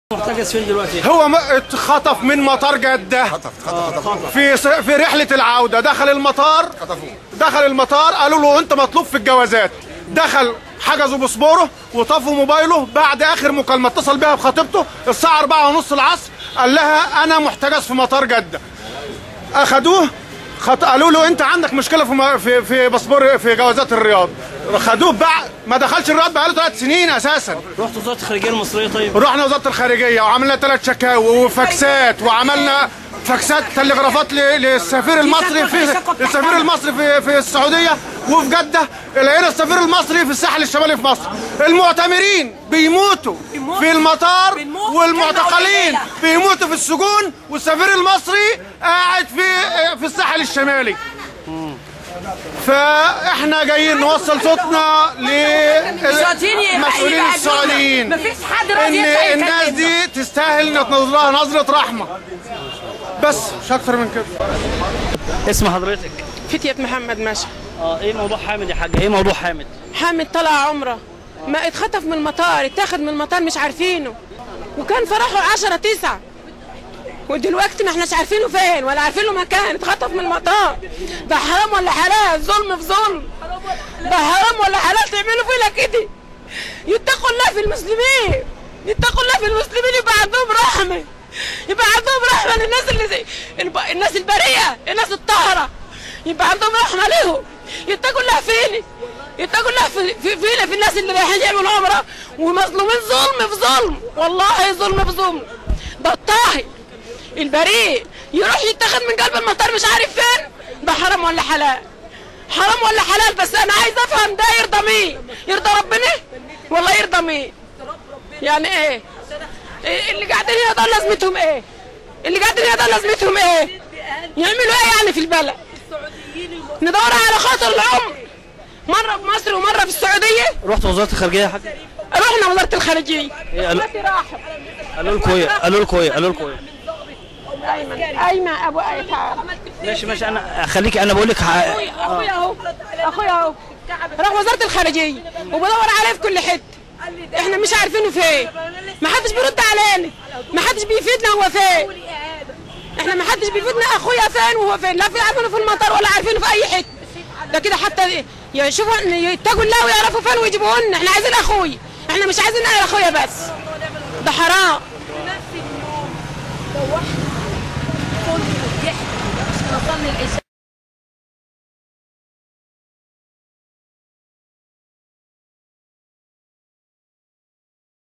محتجز فين دلوقتي؟ هو م- اتخطف من مطار جدة خطف خطف خطف في س- في رحلة العودة دخل المطار خطفوه دخل المطار قالوا له انت مطلوب في الجوازات دخل حجزوا باسبوره وطفوا موبايله بعد اخر مكالمه اتصل بها بخطيبته الساعه 4 ونص العصر قال لها انا محتجز في مطار جده اخدوه خط... قالوا له انت عندك مشكله في م... في في باسبور في جوازات الرياض خدوه بعد ما دخلش الرياض بقاله ثلاث سنين اساسا رحت وزاره الخارجيه المصريه طيب؟ رحنا وزاره الخارجيه وعملنا ثلاث شكاوي وفاكسات وعملنا فاكسات تلغرافات ل- للسفير المصري في السفير المصري في في السعوديه وفي جده لقينا السفير المصري في الساحل الشمالي في مصر المعتمرين بيموتوا في المطار بنموت والمعتقلين كلمة بيموتوا في السجون والسفير المصري قاعد في في الساحل الشمالي فاحنا جايين نوصل صوتنا للمسؤولين السعوديين مفيش حد ان راضي يدفع الناس يكلمنا. دي تستاهل ننظر لها نظره رحمه بس مش اكتر من كده اسم حضرتك؟ فتية محمد ماشي اه ايه موضوع حامد يا حاج؟ ايه موضوع حامد؟ حامد طلع عمره ما اتخطف من المطار اتاخد من المطار مش عارفينه وكان فرحه 10 9 ودلوقتي ما احناش عارفينه فين ولا عارفين له مكان اتخطف من المطار ده حرام ولا حلال ظلم في ظلم ده حرام ولا حلال تعملوا فينا كده يتقوا الله في المسلمين يتقوا الله في المسلمين يبقى عندهم رحمه يبقى عندهم رحمه للناس اللي زي الب... الناس البريئه الناس الطاهره يبقى عندهم رحمه لهم يتقوا الله فينا يتقوا الله في... في... فينا في الناس اللي رايحين يعملوا عمره ومظلومين ظلم في ظلم والله ظلم في ظلم ده الطاهر البريء يروح يتاخد من قلب المطار مش عارف فين ده حرام ولا حلال حرام ولا حلال بس انا عايز افهم ده يرضى مين يرضى ربنا والله يرضى مين يعني ايه إيه اللي قاعدين هنا ده لازمتهم ايه اللي قاعدين هنا ده لازمتهم ايه يعملوا ايه يعني في البلد ندور على خاطر العمر مره في مصر ومره في السعوديه رحت وزاره الخارجيه يا حاج؟ رحنا وزاره الخارجيه إيه قال- دلوقتي راحوا قالوا لكم ايه؟ قالوا لكم ايه؟ قالوا لكم ايه؟ ايمن ايمن ابو اي تعال ماشي ماشي انا خليك انا بقول لك ح- اخويا اهو اخويا اهو راح وزاره الخارجيه وبدور عليه في كل حته احنا مش عارفينه فين ما حدش بيرد علينا ما حدش بيفيدنا هو فين احنا ما حدش بيفيدنا اخويا فين وهو فين لا في عارفينه في المطار ولا عارفينه في اي حته ده كده حتى يشوفوا يتقوا الله ويعرفوا فين ويجيبوه لنا احنا عايزين اخويا احنا مش عايزين اي اخويا بس ده حرام نفس اليوم روحنا كل ضحك عشان نصلي العشاء